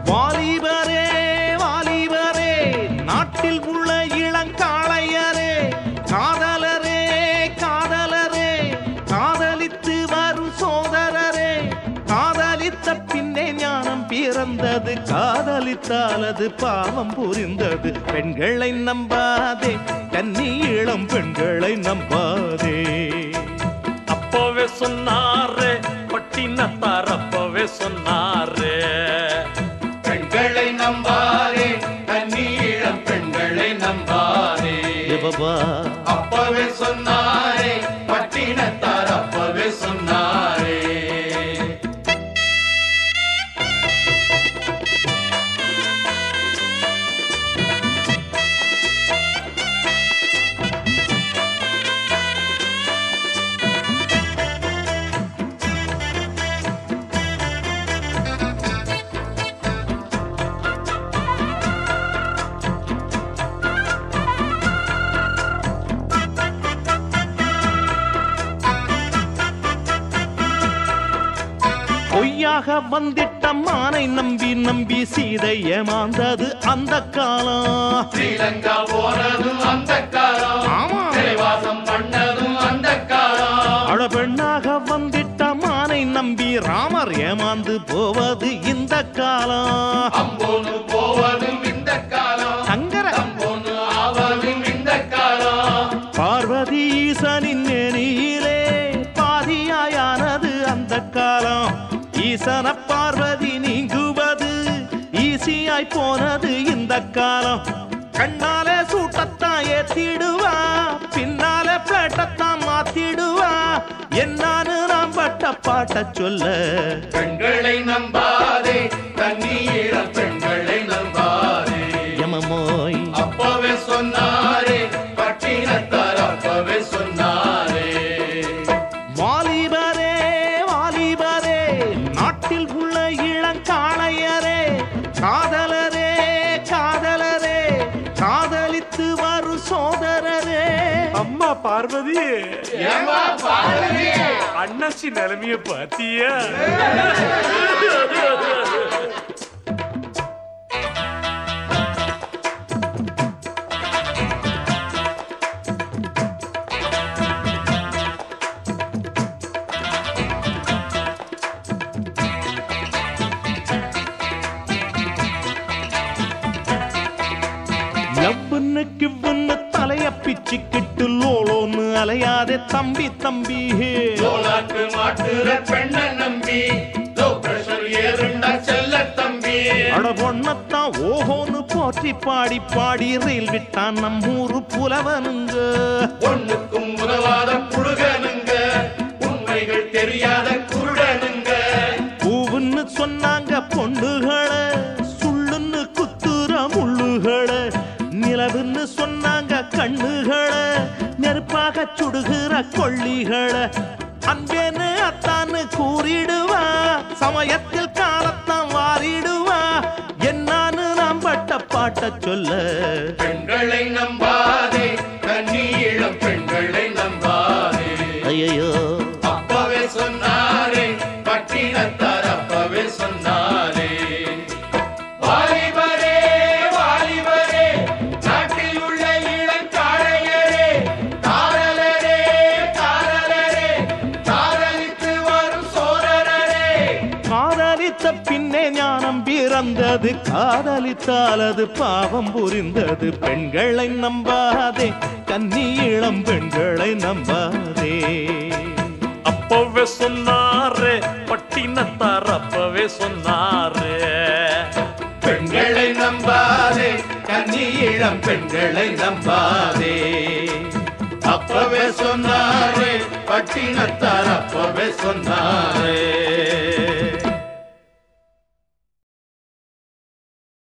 வாலிபரே வாலிபரே நாட்டில் உள்ள இளங்காளையரே காதலரே காதலரே காதலித்து வரும் சோதரரே காதலித்த பின்னே ஞானம் பிறந்தது காதலித்தால் அது பாவம் புரிந்தது பெண்களை நம்பாதே கன்னி இளம் பெண்களை நம்பாதே அப்பவே சொன்னாரே பட்டினத்தார் அப்பவே சொன்னாரே பெண்களை நம்பாதே கண்ணீழம் பெண்களை நம்பாதே ஏ பாபா அப்பவே சொன்னாரே பட்டினத்தார் அப்பவே சொன்னாரே பொய்யாக வந்திட்ட மானை நம்பி நம்பி சீதை ஏமாந்தது அந்த காலம் ஸ்ரீலங்கா போனதும் அந்த காலம் ஆமா. சிறைவாசம் பண்ணதும் அந்த காலம் அழபெண்ணாக வந்திட்ட மானை நம்பி ராமர் ஏமாந்து போவது இந்த காலம் அம்போனு போவதும் இந்த காலம் சங்கர அம்போனு ஆவதும் இந்த காலம் பார்வதி ஈசனின் நெறியிலே பாதியாயானது அந்த காலம் ஈசன பார்வதி நீங்குவது ஈசியாய் போனது இந்த காலம் கண்ணாலே சூட்டத்தான் ஏத்திடுவா பின்னாலே பிளேட்டத்தான் மாத்திடுவா என்னான்னு நாம் பட்ட பாட்ட சொல்ல பெண்களை நம்பாதே கண்ணீழம் பெண்களை நம்பாதே யமமோய் அப்பவே சொன்னாரே பட்டினத்தார் அப்பவே சொன்னாரே வாலிபரே வாலிபரே நாட்டில் உள்ள இளங்காளையரே காதலரே காதலரே காதலித்து வரும் சோதரரே அம்மா பார்வதி ஏமா பார்வதி அண்ணாச்சி நிலைமைய பாத்தியா லவ்வுன்னு கிவ்வுன்னு தலைய பிச்சுக்கிட்டு லோலோன்னு அலையாதே தம்பி தம்பி சோலாக்கு மாட்டுற பெண்ண நம்பி லோ பிரஷர் ஏறுண்டா செல்ல தம்பி அட பொண்ணத்தான் ஓஹோன்னு போற்றி பாடி பாடி ரயில் விட்டான் நம்மூரு புலவனுங்க ஒண்ணுக்கும் உதவாத புழுகனுங்க உண்மைகள் தெரியாத குருடனுங்க பூவுன்னு சொன்னாங்க பொண்ணுகளை சுள்ளுன்னு குத்துற முள்ளுகளை நிலவுன்னு சொன்னாங்க கண்ணுகளை நெருப்பாக சுடுகிற கொள்ளிகளை அன்பேன்னு அத்தான்னு கூறிடுவா சமயத்தில் காலத்தான் வாரிடுவா என்னான்னு நாம் பட்ட பாட்ட சொல்ல பெண்களை நம்பாதே கண்ணீழம் பெண்களை நம்பாதே ஐயோ அப்பவே சொன்னாரே பட்டினத்தார் அப்பவே சொன்னாரே வாலிபரே வாலிபரே நாட்டில் உள்ள இளங்காளையரே காதலரே காதலரே காதலித்து வரும் சோதரரே காதலித்த பின்னே ஞானம் பிறந்தது காதலித்தால் அது பாவம் புரிந்தது பெண்களை நம்பாதே கன்னி இளம் பெண்களை நம்பாதே அப்பவே சொன்னாரே பட்டினத்தார் அப்பவே சொன்னாரே பெண்களை நம்பாதே கன்னியிளம் பெண்களை நம்பாதே அப்பவே சொன்னாரே பட்டினத்தார் அப்பவே சொன்னாரே